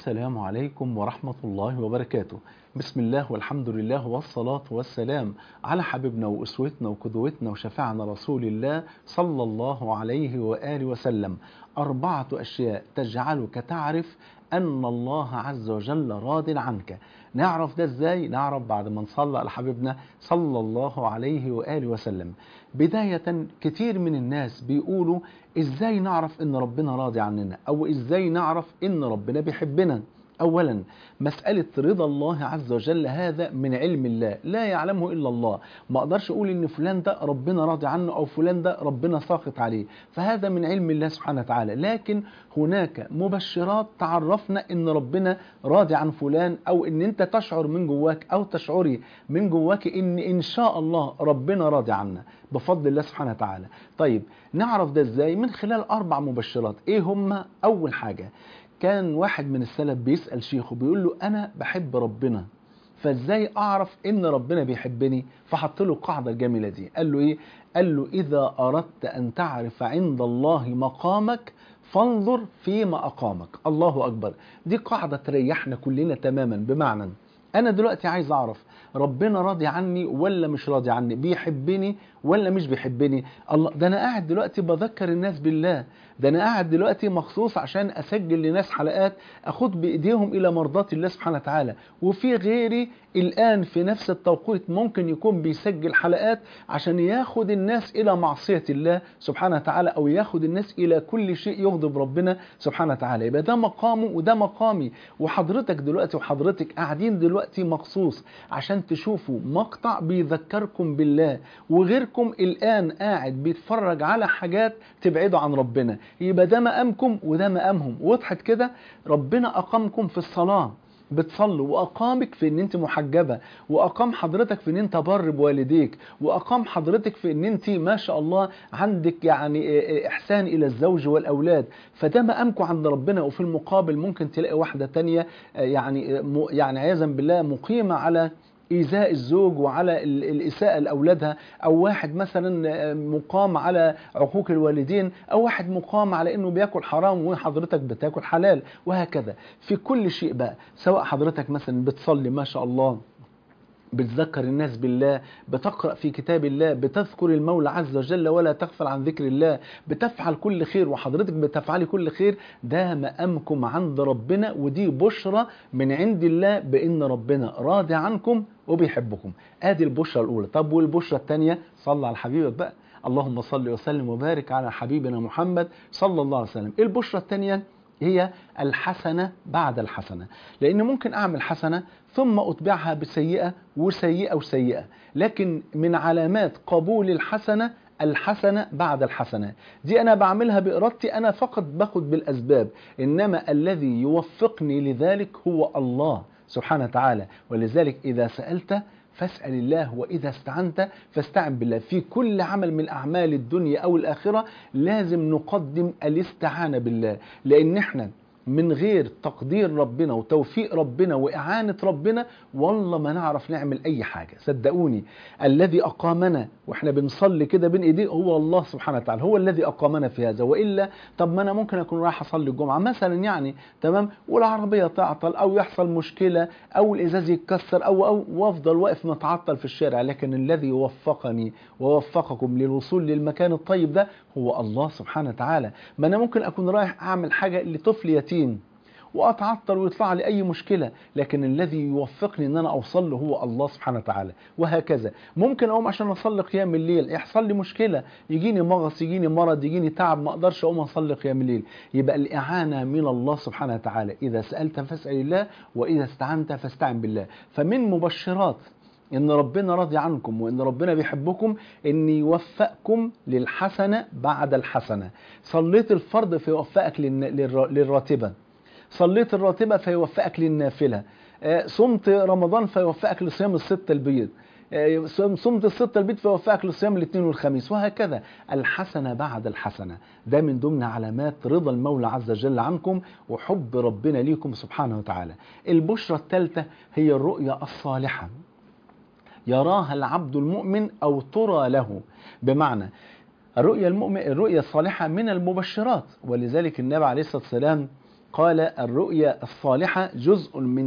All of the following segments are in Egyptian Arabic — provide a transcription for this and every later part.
السلام عليكم ورحمة الله وبركاته بسم الله والحمد لله والصلاة والسلام على حبيبنا وأسوتنا وقدوتنا وشفاعنا رسول الله صلى الله عليه وآله وسلم أربعة أشياء تجعلك تعرف أن الله عز وجل راض عنك نعرف ده ازاي نعرف بعد ما نصلى على حبيبنا صلى الله عليه وآله وسلم بداية كتير من الناس بيقولوا ازاي نعرف ان ربنا راضي عننا او ازاي نعرف ان ربنا بيحبنا اولا مسألة رضا الله عز وجل هذا من علم الله لا يعلمه الا الله ما اقدرش اقول ان فلان ده ربنا راضي عنه او فلان ده ربنا ساخط عليه فهذا من علم الله سبحانه وتعالى لكن هناك مبشرات تعرفنا ان ربنا راضي عن فلان او ان انت تشعر من جواك او تشعري من جواك ان ان شاء الله ربنا راضي عنا بفضل الله سبحانه وتعالى طيب نعرف ده ازاي من خلال اربع مبشرات ايه هم اول حاجة كان واحد من السلف بيسأل شيخه بيقول له أنا بحب ربنا فازاي أعرف إن ربنا بيحبني فحط له القاعدة الجميلة دي قال له إيه قال له إذا أردت أن تعرف عند الله مقامك فانظر فيما أقامك الله أكبر دي قاعدة تريحنا كلنا تماما بمعنى أنا دلوقتي عايز أعرف ربنا راضي عني ولا مش راضي عني بيحبني ولا مش بيحبني الله ده انا قاعد دلوقتي بذكر الناس بالله ده انا قاعد دلوقتي مخصوص عشان اسجل لناس حلقات اخد بايديهم الى مرضات الله سبحانه وتعالى وفي غيري الان في نفس التوقيت ممكن يكون بيسجل حلقات عشان ياخد الناس الى معصية الله سبحانه وتعالى او ياخد الناس الى كل شيء يغضب ربنا سبحانه وتعالى يبقى ده مقامه وده مقامي وحضرتك دلوقتي وحضرتك قاعدين دلوقتي مخصوص عشان تشوفوا مقطع بيذكركم بالله وغيركم الآن قاعد بيتفرج على حاجات تبعدوا عن ربنا يبقى ده مقامكم وده مقامهم وضحت كده ربنا أقامكم في الصلاة بتصلوا واقامك في ان انت محجبه واقام حضرتك في ان انت بر بوالديك واقام حضرتك في ان انت ما شاء الله عندك يعني احسان الى الزوج والاولاد فده مقامكم عند ربنا وفي المقابل ممكن تلاقي واحده تانية يعني يعني عياذا بالله مقيمه على إيذاء الزوج وعلى الإساءة لأولادها أو واحد مثلا مقام على عقوق الوالدين أو واحد مقام على أنه بياكل حرام وحضرتك بتاكل حلال وهكذا في كل شيء بقى سواء حضرتك مثلا بتصلي ما شاء الله بتذكر الناس بالله بتقرأ في كتاب الله بتذكر المولى عز وجل ولا تغفل عن ذكر الله بتفعل كل خير وحضرتك بتفعلي كل خير ده مقامكم عند ربنا ودي بشرى من عند الله بأن ربنا راضي عنكم وبيحبكم ادي البشرى الأولى طب والبشرى الثانية صلى على حبيبك بقى اللهم صل وسلم وبارك على حبيبنا محمد صلى الله عليه وسلم البشرى الثانية هي الحسنة بعد الحسنة لأن ممكن أعمل حسنة ثم أتبعها بسيئة وسيئة وسيئة لكن من علامات قبول الحسنة الحسنة بعد الحسنة دي أنا بعملها بإرادتي أنا فقط باخد بالأسباب إنما الذي يوفقني لذلك هو الله سبحانه وتعالى ولذلك إذا سألت فاسأل الله وإذا استعنت فاستعن بالله في كل عمل من أعمال الدنيا أو الآخرة لازم نقدم الاستعانة بالله لأن احنا من غير تقدير ربنا وتوفيق ربنا وإعانة ربنا والله ما نعرف نعمل أي حاجة صدقوني الذي أقامنا وإحنا بنصلي كده بين إيديه هو الله سبحانه وتعالى هو الذي أقامنا في هذا وإلا طب ما أنا ممكن أكون رايح أصلي الجمعة مثلا يعني تمام والعربية تعطل أو يحصل مشكلة أو الإزاز يتكسر أو أو وأفضل واقف متعطل في الشارع لكن الذي وفقني ووفقكم للوصول للمكان الطيب ده هو الله سبحانه وتعالى ما أنا ممكن أكون رايح أعمل حاجة لطفل يتيم واتعطل ويطلع لي اي مشكله لكن الذي يوفقني ان انا اوصل له هو الله سبحانه وتعالى وهكذا ممكن اقوم عشان اصلي قيام الليل يحصل لي مشكله يجيني مغص يجيني مرض يجيني تعب ما اقدرش اقوم اصلي قيام الليل يبقى الاعانه من الله سبحانه وتعالى اذا سالت فاسال الله واذا استعنت فاستعن بالله فمن مبشرات ان ربنا راضي عنكم وان ربنا بيحبكم ان يوفقكم للحسنه بعد الحسنه صليت الفرض فيوفقك للراتبه صليت الراتبه فيوفقك للنافله صمت رمضان فيوفقك لصيام الستة البيض صمت الستة البيض فيوفقك لصيام الاثنين والخميس وهكذا الحسنة بعد الحسنة ده من ضمن علامات رضا المولى عز وجل عنكم وحب ربنا ليكم سبحانه وتعالى البشرى الثالثة هي الرؤيا الصالحة يراها العبد المؤمن أو ترى له بمعنى الرؤيا المؤمن الرؤيا الصالحة من المبشرات ولذلك النبي عليه الصلاة والسلام قال الرؤيا الصالحة جزء من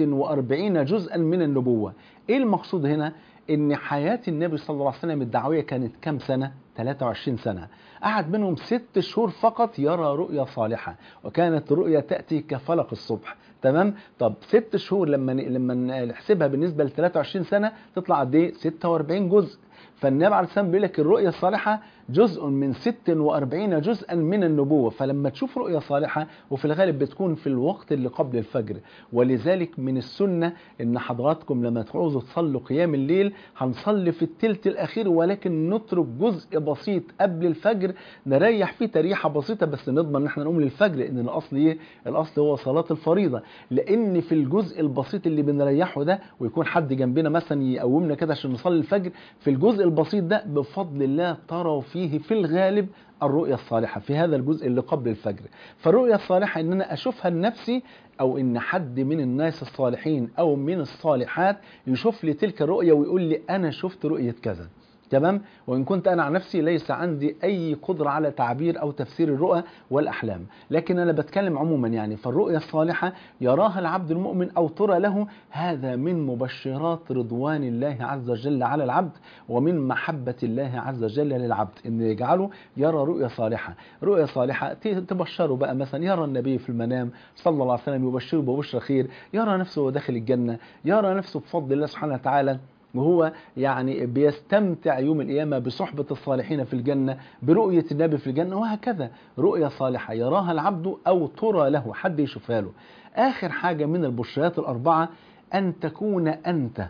46 جزءا من النبوة ايه المقصود هنا ان حياة النبي صلى الله عليه وسلم الدعوية كانت كام سنة 23 سنة قعد منهم ست شهور فقط يرى رؤيا صالحة وكانت رؤيا تأتي كفلق الصبح تمام طب ست شهور لما لما نحسبها بالنسبة ل 23 سنة تطلع قد ايه 46 جزء فالنبي عليه السلام بيقول لك الرؤيا الصالحة جزء من 46 جزءا من النبوة فلما تشوف رؤيا صالحة وفي الغالب بتكون في الوقت اللي قبل الفجر ولذلك من السنة ان حضراتكم لما تعوزوا تصلوا قيام الليل هنصلي في التلت الاخير ولكن نترك جزء بسيط قبل الفجر نريح فيه تريحة بسيطة بس نضمن ان احنا نقوم للفجر لان الاصل ايه الاصل هو صلاة الفريضة لان في الجزء البسيط اللي بنريحه ده ويكون حد جنبنا مثلا يقومنا كده عشان نصلي الفجر في الجزء البسيط ده بفضل الله تروا فيه في الغالب الرؤيا الصالحة في هذا الجزء اللي قبل الفجر فالرؤيا الصالحة ان انا اشوفها لنفسي او ان حد من الناس الصالحين او من الصالحات يشوف لي تلك الرؤيا ويقول لي انا شفت رؤية كذا تمام وإن كنت أنا عن نفسي ليس عندي أي قدرة على تعبير أو تفسير الرؤى والأحلام لكن أنا بتكلم عموما يعني فالرؤيا الصالحة يراها العبد المؤمن أو ترى له هذا من مبشرات رضوان الله عز وجل على العبد ومن محبة الله عز وجل للعبد إن يجعله يرى رؤيا صالحة رؤيا صالحة تبشره بقى مثلا يرى النبي في المنام صلى الله عليه وسلم يبشره ببشرى خير يرى نفسه داخل الجنة يرى نفسه بفضل الله سبحانه وتعالى وهو يعني بيستمتع يوم القيامة بصحبة الصالحين في الجنة برؤية النبي في الجنة وهكذا رؤية صالحة يراها العبد أو ترى له حد يشوفها له آخر حاجة من البشريات الأربعة أن تكون أنت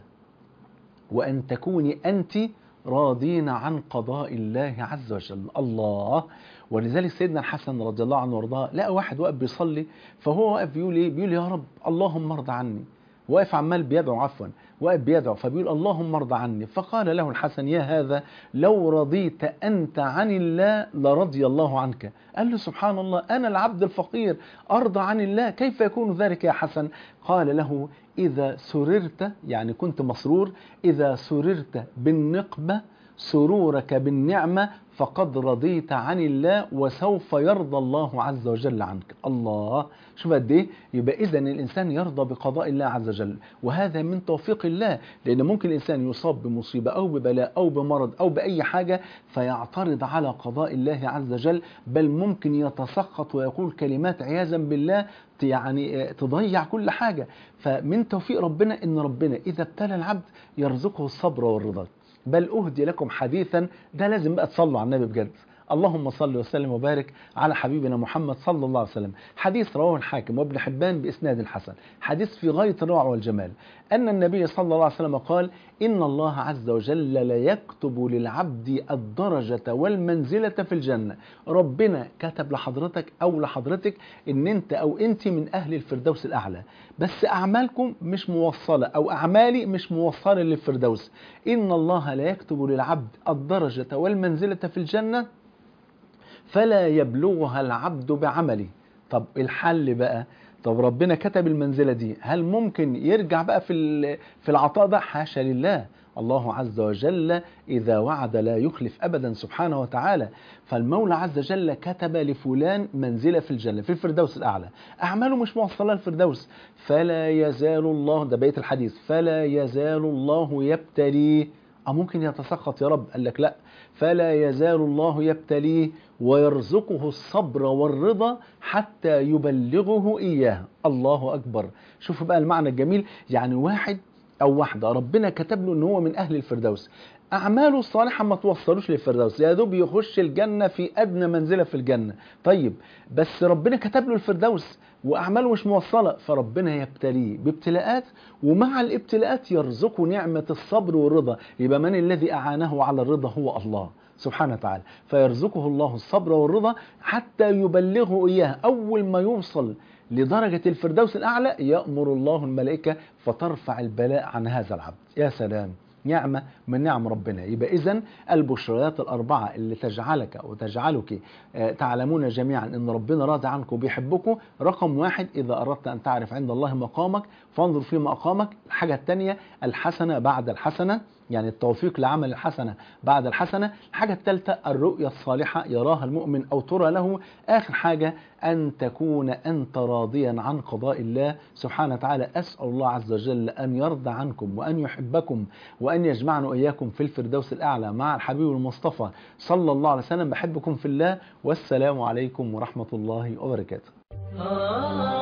وأن تكوني أنت راضين عن قضاء الله عز وجل الله ولذلك سيدنا الحسن رضي الله عنه وارضاه لقى واحد واقف بيصلي فهو واقف بيقول ايه بيقول يا رب اللهم ارضى عني واقف عمال بيدعو عفوا واقف بيدعو فبيقول اللهم ارضى عني فقال له الحسن يا هذا لو رضيت أنت عن الله لرضي الله عنك قال له سبحان الله أنا العبد الفقير أرضى عن الله كيف يكون ذلك يا حسن قال له إذا سررت يعني كنت مسرور إذا سررت بالنقمة سرورك بالنعمة فقد رضيت عن الله وسوف يرضى الله عز وجل عنك الله شوف قد ايه يبقى اذا الانسان يرضى بقضاء الله عز وجل وهذا من توفيق الله لان ممكن الانسان يصاب بمصيبه او ببلاء او بمرض او باي حاجه فيعترض على قضاء الله عز وجل بل ممكن يتسخط ويقول كلمات عياذا بالله يعني تضيع كل حاجه فمن توفيق ربنا ان ربنا اذا ابتلى العبد يرزقه الصبر والرضا بل أهدي لكم حديثا ده لازم بقى تصلوا على النبي بجد اللهم صل وسلم وبارك على حبيبنا محمد صلى الله عليه وسلم حديث رواه الحاكم وابن حبان بإسناد حسن حديث في غاية الروعة والجمال أن النبي صلى الله عليه وسلم قال إن الله عز وجل لا يكتب للعبد الدرجة والمنزلة في الجنة ربنا كتب لحضرتك أو لحضرتك إن أنت أو أنت من أهل الفردوس الأعلى بس أعمالكم مش موصلة أو أعمالي مش موصلة للفردوس إن الله لا يكتب للعبد الدرجة والمنزلة في الجنة فلا يبلغها العبد بعمله طب الحل بقى طب ربنا كتب المنزلة دي هل ممكن يرجع بقى في في العطاء ده حاشا لله الله عز وجل إذا وعد لا يخلف أبدا سبحانه وتعالى فالمولى عز وجل كتب لفلان منزلة في الجنة في الفردوس الأعلى أعماله مش موصلة الفردوس فلا يزال الله ده بيت الحديث فلا يزال الله يبتليه أو ممكن يتسخط يا رب قال لك لا فلا يزال الله يبتليه ويرزقه الصبر والرضا حتى يبلغه إياه الله أكبر شوفوا بقى المعنى الجميل يعني واحد أو واحدة ربنا كتب له أن هو من أهل الفردوس أعماله الصالحة ما توصلوش للفردوس يا دوب يخش الجنة في أدنى منزلة في الجنة طيب بس ربنا كتب له الفردوس وأعماله مش موصلة فربنا يبتليه بابتلاءات ومع الابتلاءات يرزقه نعمة الصبر والرضا يبقى من الذي أعانه على الرضا هو الله سبحانه وتعالى فيرزقه الله الصبر والرضا حتى يبلغه إياه أول ما يوصل لدرجة الفردوس الأعلى يأمر الله الملائكة فترفع البلاء عن هذا العبد يا سلام نعمة من نعم ربنا يبقى إذن البشريات الأربعة اللي تجعلك وتجعلك تعلمون جميعا أن ربنا راضي عنك وبيحبكم رقم واحد إذا أردت أن تعرف عند الله مقامك فانظر في مقامك الحاجة الثانية الحسنة بعد الحسنة يعني التوفيق لعمل الحسنة بعد الحسنة الحاجة الثالثة الرؤية الصالحة يراها المؤمن أو ترى له آخر حاجة أن تكون أنت راضيا عن قضاء الله سبحانه وتعالى أسأل الله عز وجل أن يرضى عنكم وأن يحبكم وأن يجمعنا وإياكم في الفردوس الأعلى مع الحبيب المصطفى صلى الله عليه وسلم بحبكم في الله والسلام عليكم ورحمة الله وبركاته